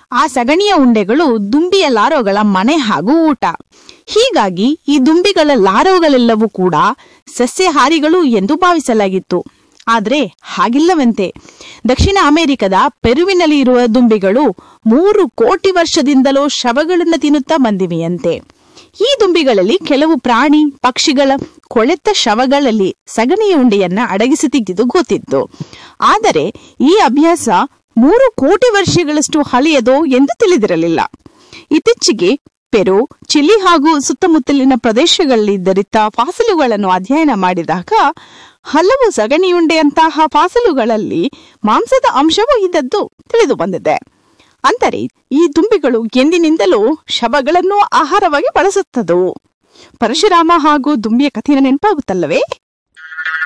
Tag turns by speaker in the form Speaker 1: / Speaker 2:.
Speaker 1: ಆ ಸಗಣಿಯ ಉಂಡೆಗಳು ದುಂಬಿಯ ಲಾರೋಗಳ ಮನೆ ಹಾಗೂ ಊಟ ಹೀಗಾಗಿ ಈ ದುಂಬಿಗಳ ಲಾರೋಗಳೆಲ್ಲವೂ ಕೂಡ ಸಸ್ಯಹಾರಿಗಳು ಎಂದು ಭಾವಿಸಲಾಗಿತ್ತು ಆದರೆ ಹಾಗಿಲ್ಲವಂತೆ ದಕ್ಷಿಣ ಅಮೆರಿಕದ ಪೆರುವಿನಲ್ಲಿ ಇರುವ ದುಂಬಿಗಳು ಮೂರು ಕೋಟಿ ವರ್ಷದಿಂದಲೂ ಶವಗಳನ್ನು ತಿನ್ನುತ್ತಾ ಬಂದಿವೆಯಂತೆ ಈ ದುಂಬಿಗಳಲ್ಲಿ ಕೆಲವು ಪ್ರಾಣಿ ಪಕ್ಷಿಗಳ ಕೊಳೆತ ಶವಗಳಲ್ಲಿ ಸಗಣಿಯ ಉಂಡೆಯನ್ನ ಅಡಗಿಸಿ ತೆಗೆದು ಗೊತ್ತಿತ್ತು ಆದರೆ ಈ ಅಭ್ಯಾಸ ಮೂರು ಕೋಟಿ ವರ್ಷಗಳಷ್ಟು ಹಳೆಯದೋ ಎಂದು ತಿಳಿದಿರಲಿಲ್ಲ ಇತ್ತೀಚೆಗೆ ಪೆರು ಚಿಲಿ ಹಾಗೂ ಸುತ್ತಮುತ್ತಲಿನ ಪ್ರದೇಶಗಳಲ್ಲಿ ದೊರೆತ ಫಾಸಲುಗಳನ್ನು ಅಧ್ಯಯನ ಮಾಡಿದಾಗ ಹಲವು ಸಗಣಿಯುಂಡೆಯಂತಹ ಫಾಸಲುಗಳಲ್ಲಿ ಮಾಂಸದ ಅಂಶವೂ ಇದ್ದದ್ದು ತಿಳಿದು ಬಂದಿದೆ ಅಂದರೆ ಈ ದುಂಬಿಗಳು ಎಂದಿನಿಂದಲೂ ಶವಗಳನ್ನು ಆಹಾರವಾಗಿ ಬಳಸುತ್ತದವು ಪರಶುರಾಮ ಹಾಗೂ ದುಂಬಿಯ ಕಥೆಯ ನೆನಪಾಗುತ್ತಲ್ಲವೇ